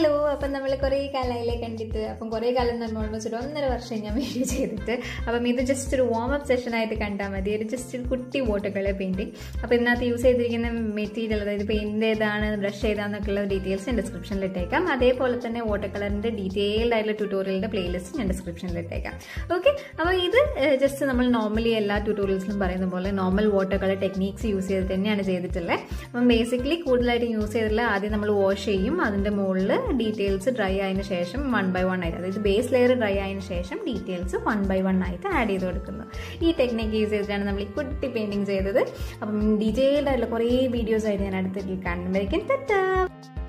hello അപ്പം നമ്മൾ കുറേ കാലമായില്ലേ കണ്ടിട്ട് അപ്പം കുറേ കാലം എന്ന് പറയുമ്പോൾ ഓൾമോസ്റ്റ് ഒരു ഒന്നര വർഷം ഞാൻ വീഡിയോ ചെയ്തിട്ട് അപ്പം ഇത് ജസ്റ്റ് ഒരു വാം അപ്പ് സെഷനായിട്ട് കണ്ടാൽ മതി ഒരു ജസ്റ്റ് ഒരു കുട്ടി വാട്ടർ കളർ പെയിൻറ്റിങ് അപ്പോൾ ഇതിനകത്ത് യൂസ് ചെയ്തിരിക്കുന്ന മെറ്റീരിയൽ അതായത് പെയിൻറ്റ് ഏതാണ് ബ്രഷ് ഏതാന്നൊക്കെയുള്ള ഡീറ്റെയിൽസ് ഞാൻ ഡിസ്ക്രിപ്ഷനിൽ ഇട്ടേക്കാം അതേപോലെ തന്നെ വാട്ടർ കളറിൻ്റെ ഡീറ്റെയിൽഡ് ആയിട്ടുള്ള ട്യൂട്ടോറിയലിൻ്റെ പ്ലേലിസ്റ്റ് ഞാൻ ഡിസ്ക്രിപ്ഷനിൽ ഇട്ടേക്കാം ഓക്കെ അപ്പോൾ ഇത് ജസ്റ്റ് നമ്മൾ നോർമലി എല്ലാ ട്യൂട്ടോറിയൽസിലും പറയുന്ന പോലെ normal water colour techniques use ചെയ്ത് തന്നെയാണ് ചെയ്തിട്ടുള്ളത് അപ്പം ബേസിക്കലി കൂടുതലായിട്ട് യൂസ് ചെയ്തിട്ടുള്ള ആദ്യം നമ്മൾ വാഷ് ചെയ്യും അതിൻ്റെ മുകളിൽ ഡീറ്റെയിൽസ് ഡ്രൈ ആയതിനു ശേഷം വൺ ബൈ വൺ ആയിട്ട് അതായത് ബേസ് ലെയർ ഡ്രൈ ആയതിനു ശേഷം ഡീറ്റെയിൽസ് വൺ ബൈ വൺ ആയിട്ട് ആഡ് ചെയ്ത് കൊടുക്കുന്നു ഈ ടെക്നിക്ക് യൂസ് ചെയ്തിട്ടാണ് നമ്മൾ ഈ കുട്ടി പെയിൻറ്റിങ് ചെയ്തത് അപ്പം ഡീറ്റെയിൽഡ് ആയിട്ടുള്ള കുറേ വീഡിയോസ് ആയിട്ട് ഞാൻ അടുത്തിട്ട് കാണുമ്പോഴേക്കും തെറ്റാ